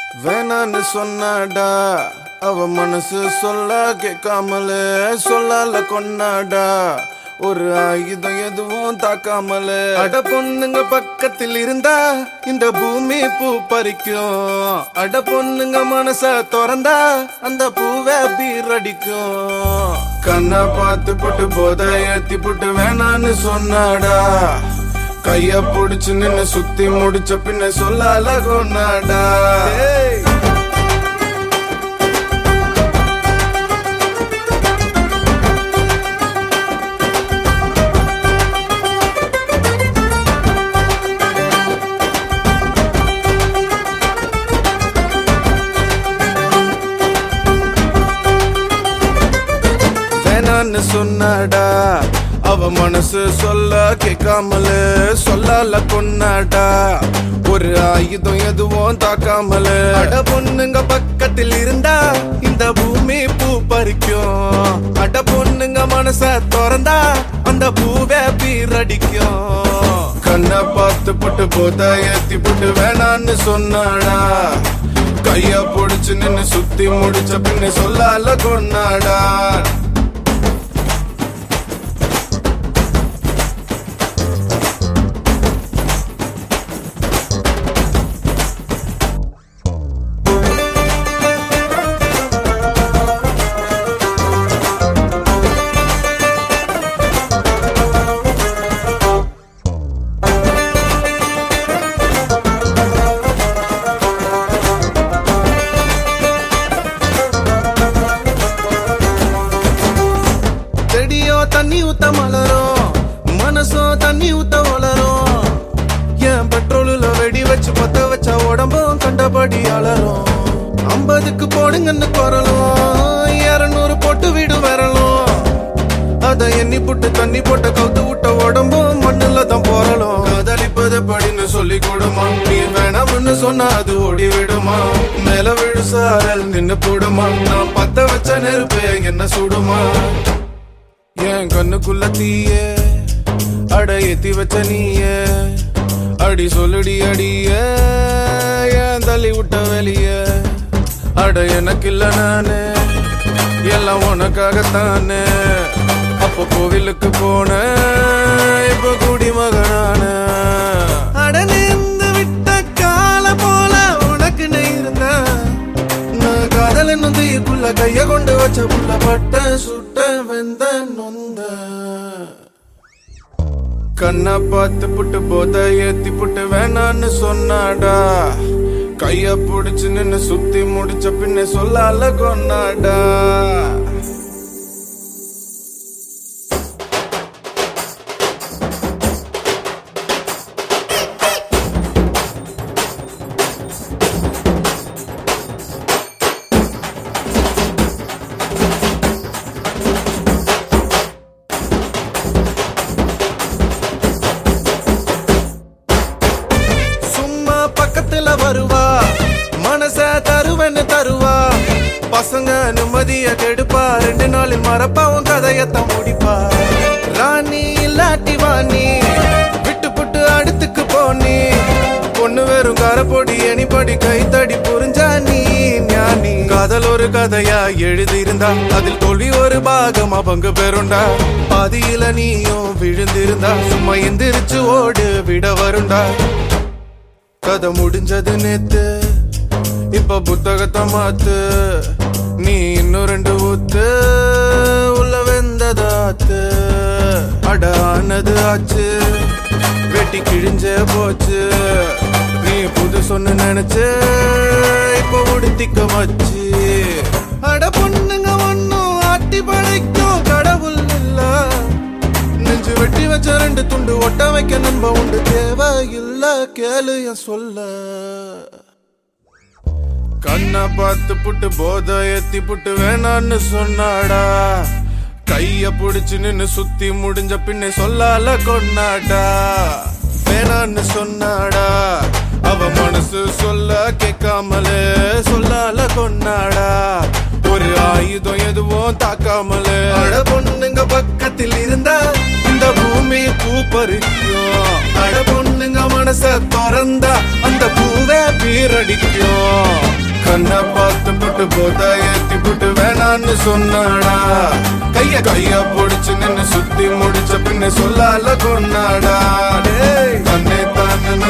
வேணான்னு சொன்னாடா அவ மனசு சொல்ல கேட்காமலே சொல்லால கொண்டாடா ஒரு ஆயுதம் எதுவும் தாக்காமலே அட பொண்ணுங்க பக்கத்தில் இருந்தா இந்த பூமி பூ பறிக்கும் அட பொண்ணுங்க மனச திறந்தா அந்த பூவை பீரடிக்கும் கண்ணை பார்த்து போட்டு போத ஏத்தி போட்டு வேணான்னு சொன்னாடா கைய புடிச்சு நின்னு சுத்தி முடிச்ச பின்ன சொல்லால கொண்டாடா ஏய். வேணான்னு சொன்னாடா அவ மனசு சொல்ல கேட்காமல சொல்லால கொன்னாடா ஒரு ஆயுதம் எதுவும் தாக்காமல அட பொண்ணுங்க பக்கத்தில் இருந்தா இந்த பூமி பூ பறிக்கும் அட பொண்ணுங்க மனச திறந்தா அந்த பூவே பீரடிக்கும் கண்ணை பார்த்து புட்டு போத ஏத்தி புட்டு வேணான்னு சொன்னாடா கைய புடிச்சு நின்னு சுத்தி முடிச்ச பின்ன சொல்லால கொண்டாடா செடியோ தண்ணி ஊத்த மலரும் மனசோ தண்ணி ஊத்த வளரும் என் பெட்ரோலுல வெடி வச்சு பத்த வச்ச உடம்பும் கண்டபடி அலரும் ஐம்பதுக்கு போடுங்கன்னு குரலும் இருநூறு போட்டு வீடு வரலும் அத எண்ணி புட்டு தண்ணி போட்ட கவுத்து விட்ட உடம்பும் மண்ணுல தான் போறலும் காதலிப்பது படின்னு சொல்லி கொடுமா நீ வேணாம்னு சொன்னா அது ஓடி விடுமா மேல விழு சாரல் நின்னு போடுமா நான் பத்த வச்ச நெருப்பு என்ன சுடுமா என் கண்ணுக்குள்ள தீய அட ஏத்தி வச்ச நீய அடி சொல்லுடி அடிய ஏன் தள்ளி விட்ட வெளிய அட எனக்கு இல்ல நானு எல்லாம் உனக்காகத்தானே அப்ப கோவிலுக்கு போன இப்ப குடிமகனான அட நேர்ந்து விட்ட கால போல உனக்கு இருந்த நான் காதல் என்னும் தீக்குள்ள கைய கொண்டு வச்ச புள்ள பட்ட சுட்ட வெந்த நொந்த கண்ணா பார்த்து புட்டு போத ஏத்தி புட்டு வேணான்னு சொன்னாடா கைய புடிச்சு நின்னு சுத்தி முடிச்ச பின்ன சொல்லால கொண்டாடா சும்மா பக்கத்துல வருவா மனச தருவன்னு தருவா பசங்க நிம்மதிய கெடுப்பா ரெண்டு நாளில் மறப்பாவும் கதையத்தான் முடிப்பா ராணி இல்லாட்டி வாணி விட்டு புட்டு அடுத்துக்கு போனி பொண்ணு வெறும் காரப்பொடி எனிபடி கைத்தடி புரிஞ்சா நீ ஞானி காதல் ஒரு கதையா எழுதியிருந்தா அதில் தோல்வி ஒரு பாகமா பங்கு பெறுண்டா பாதியில நீயும் விழுந்திருந்தா சும்மா எந்திரிச்சு ஓடு விட வருண்டா கதை முடிஞ்சது நேத்து இப்ப புத்தகத்தை மாத்து நீ இன்னும் ரெண்டு ஊத்து உள்ள வெந்ததாத்து அட ஆனது ஆச்சு வெட்டி கிழிஞ்சே போச்சு நீ புது சொன்னு நினைச்சு இப்ப உடுத்திக்க வச்சு அட பொண்ணுங்க ஒண்ணும் ஆட்டி படைக்கும் கடவுள் இல்ல நெஞ்சு வெட்டி வச்ச ரெண்டு துண்டு ஒட்ட வைக்க நம்ப உண்டு தேவை இல்ல கேளு என் சொல்ல கண்ணை பார்த்து புட்டு போத ஏத்தி புட்டு வேணான்னு சொன்னாடா கைய புடிச்சு நின்னு சுத்தி முடிஞ்ச பின்ன சொல்லால கொண்டாடா வேணான்னு சொன்னாடா அவ மனசு சொல்ல கேட்காமலே சொல்லால கொண்டாடா ஒரு ஆயுதம் எதுவும் தாக்காமலே அழ பொண்ணுங்க பக்கத்தில் இருந்தா இந்த பூமி பூ பறிக்கும் அழ பொண்ணுங்க மன மனச திறந்தா அந்த பூவே பீரடிக்கும் கண்ண பார்த்து புட்டு போத ஏத்தி புட்டு வேணான்னு சொன்னாடா கைய கைய புடிச்சு நின்னு சுத்தி முடிச்ச பின்ன சொல்லால கொண்டாடா டேய், தன்னை தானே